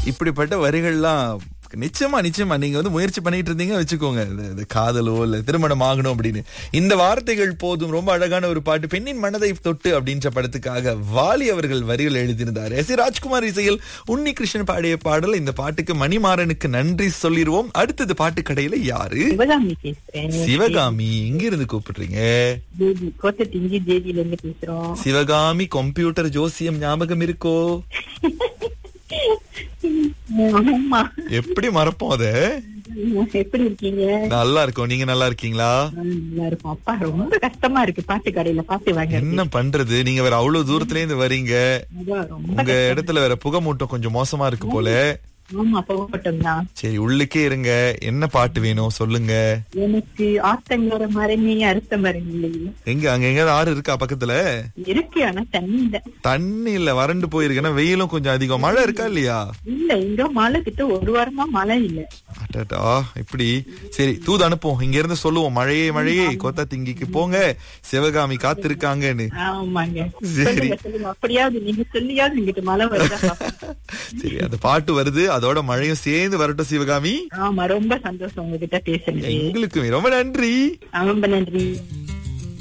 இப்படிப்பட்ட வரிகள்லாம் நிச்சயமா நிச்சயமா நீங்க வந்து முயற்சி பண்ணிட்டு இருந்தீங்க வச்சுக்கோங்க இந்த- இந்த காதலோ இல்ல திருமணம் ஆகணும் அப்படின்னு இந்த வார்த்தைகள் போதும் ரொம்ப அழகான ஒரு பாட்டு பெண்ணின் மனதை தொட்டு அப்படின்ற படத்துக்காக வாலி அவர்கள் வரிகள் எழுதியிருந்தார் எஸ் ஏ ராஜ்குமார் இசையில் உன்னி கிருஷ்ணன் பாடிய பாடல் இந்த பாட்டுக்கு மணிமாறனுக்கு நன்றி சொல்லிடுவோம் அடுத்தது பாட்டு கடையில யாரு சிவகாமி பேசுறேன் சிவகாமி இங்க இருந்து கூப்பிடுறீங்க தேவி கோத்த திங்கி தேவியில இருந்து பேசுறோம் சிவகாமி கம்ப்யூட்டர் ஜோசியம் ஞாபகம் இருக்கோ ஆமா எப்படி மறப்போம் அத எப்படி இருக்கீங்க நல்லா இருக்கோம் நீங்க நல்லா இருக்கீங்களா ஆ, நல்லா இருக்கும் அப்பா ரொம்ப கஷ்டமா இருக்கு பாட்டு கடையில பாட்டு வாங்க என்ன பண்றது நீங்க வேற அவ்வளவு தூரத்துல இருந்து வரீங்க அதான் ரொம்ப உங்க இடத்துல வேற புகை மூட்டம் கொஞ்சம் மோசமா இருக்கு போல ஆமா போகட்டும் தான் சரி உள்ளுக்கே இருங்க என்ன பாட்டு வேணும் சொல்லுங்க எனக்கு ஆத்தங்கர மரமே அறுத்த மரம் இல்லையே எங்க அங்க எங்க ஆறு இருக்கா பக்கத்துல இருக்கு ஆனா தண்ணி இல்ல தண்ணி இல்ல வறண்டு போயிருக்குன்னா வெயிலும் கொஞ்சம் அதிகம் மழை இருக்கா இல்லையா இல்ல இங்க மழை கிட்ட ஒரு வாரமா மழை இல்ல அடடா இப்படி சரி தூது அனுப்புவோம் இங்க இருந்து சொல்லுவோம் மழையே மழையே கொத்தா திங்கிக்கு போங்க சிவகாமி காத்திருக்காங்கன்னு ஆமாங்க சரி. சொல்லுங்க சொல்லுங்க அப்படியாவது நீங்க சொல்லியாவது இங்கிட்ட மழை வருதா பாப்போம். சரி அந்த பாட்டு வருது அதோட மழையும் சேர்ந்து வரட்டும் சிவகாமி ஆமா ரொம்ப சந்தோஷம் உங்ககிட்ட பேசுறது எங்களுக்குமே ரொம்ப நன்றி ரொம்ப நன்றி